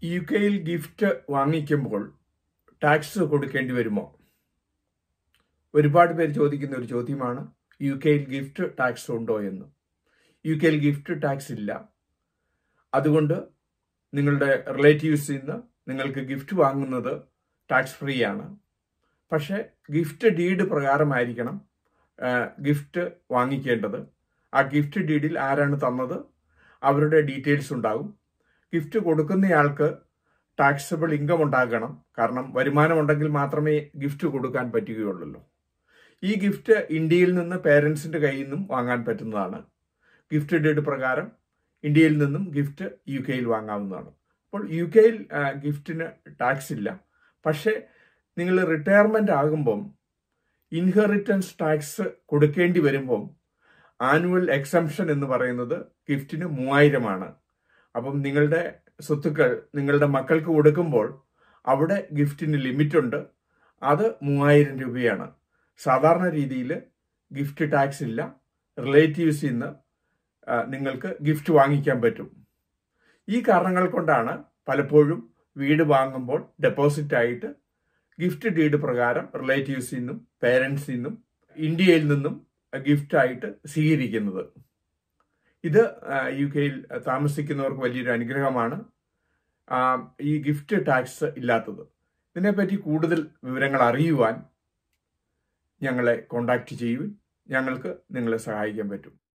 U കെയിൽ gift വാങ്ങിക്കുമ്പോൾ tax കൊടുക്കേണ്ടി വരുമോ ഒരുപാട് പേര് ചോദിക്കുന്ന ഒരു ചോദ്യമാണ് യു കെയിൽ ഗിഫ്റ്റ് ടാക്സ് ഉണ്ടോ എന്ന് യു കെയിൽ ഗിഫ്റ്റ് ടാക്സ് ഇല്ല അതുകൊണ്ട് നിങ്ങളുടെ റിലേറ്റീവ്സിൽ നിന്ന് നിങ്ങൾക്ക് ഗിഫ്റ്റ് വാങ്ങുന്നത് ടാക്സ് ഫ്രീ ആണ് പക്ഷേ ഗിഫ്റ്റ് ഡീഡ് പ്രകാരമായിരിക്കണം ഗിഫ്റ്റ് വാങ്ങിക്കേണ്ടത് ആ ഗിഫ്റ്റ് ഡീഡിൽ ആരാണ് തന്നത് അവരുടെ ഡീറ്റെയിൽസ് ഉണ്ടാകും ഗിഫ്റ്റ് കൊടുക്കുന്നയാൾക്ക് ടാക്സബിൾ ഇൻകം ഉണ്ടാകണം കാരണം വരുമാനം ഉണ്ടെങ്കിൽ മാത്രമേ ഗിഫ്റ്റ് കൊടുക്കാൻ പറ്റുകയുള്ളൂ ഈ ഗിഫ്റ്റ് ഇന്ത്യയിൽ നിന്ന് പേരൻസിന്റെ കയ്യിൽ നിന്നും വാങ്ങാൻ പറ്റുന്നതാണ് ഗിഫ്റ്റ് ഡീഡ് പ്രകാരം ഇന്ത്യയിൽ നിന്നും ഗിഫ്റ്റ് യു കെയിൽ വാങ്ങാവുന്നതാണ് അപ്പോൾ യു കെയിൽ ഗിഫ്റ്റിന് ടാക്സ് ഇല്ല പക്ഷേ നിങ്ങൾ റിട്ടയർമെന്റ് ആകുമ്പം ഇൻഹെറിറ്റൻസ് ടാക്സ് കൊടുക്കേണ്ടി വരുമ്പം ആനുവൽ എക്സംഷൻ എന്ന് പറയുന്നത് ഗിഫ്റ്റിന് മൂവായിരമാണ് അപ്പം നിങ്ങളുടെ സ്വത്തുക്കൾ നിങ്ങളുടെ മക്കൾക്ക് കൊടുക്കുമ്പോൾ അവിടെ ഗിഫ്റ്റിന് ലിമിറ്റ് ഉണ്ട് അത് മൂവായിരം രൂപയാണ് സാധാരണ രീതിയിൽ ഗിഫ്റ്റ് ടാക്സ് ഇല്ല റിലേറ്റീവ്സിൽ നിന്ന് നിങ്ങൾക്ക് ഗിഫ്റ്റ് വാങ്ങിക്കാൻ പറ്റും ഈ കാരണങ്ങൾ കൊണ്ടാണ് പലപ്പോഴും വീട് വാങ്ങുമ്പോൾ ഡെപ്പോസിറ്റ് ആയിട്ട് ഗിഫ്റ്റ് ഡീഡ് പ്രകാരം റിലേറ്റീവ്സിൽ നിന്നും പേരൻസിൽ നിന്നും ഇന്ത്യയിൽ നിന്നും ഗിഫ്റ്റ് ആയിട്ട് സ്വീകരിക്കുന്നത് ഇത് യു കെയിൽ താമസിക്കുന്നവർക്ക് വലിയൊരു അനുഗ്രഹമാണ് ഈ ഗിഫ്റ്റ് ടാക്സ് ഇല്ലാത്തത് ഇതിനെപ്പറ്റി കൂടുതൽ വിവരങ്ങൾ അറിയുവാൻ ഞങ്ങളെ കോണ്ടാക്ട് ചെയ്യുവിൻ ഞങ്ങൾക്ക് നിങ്ങളെ സഹായിക്കാൻ പറ്റും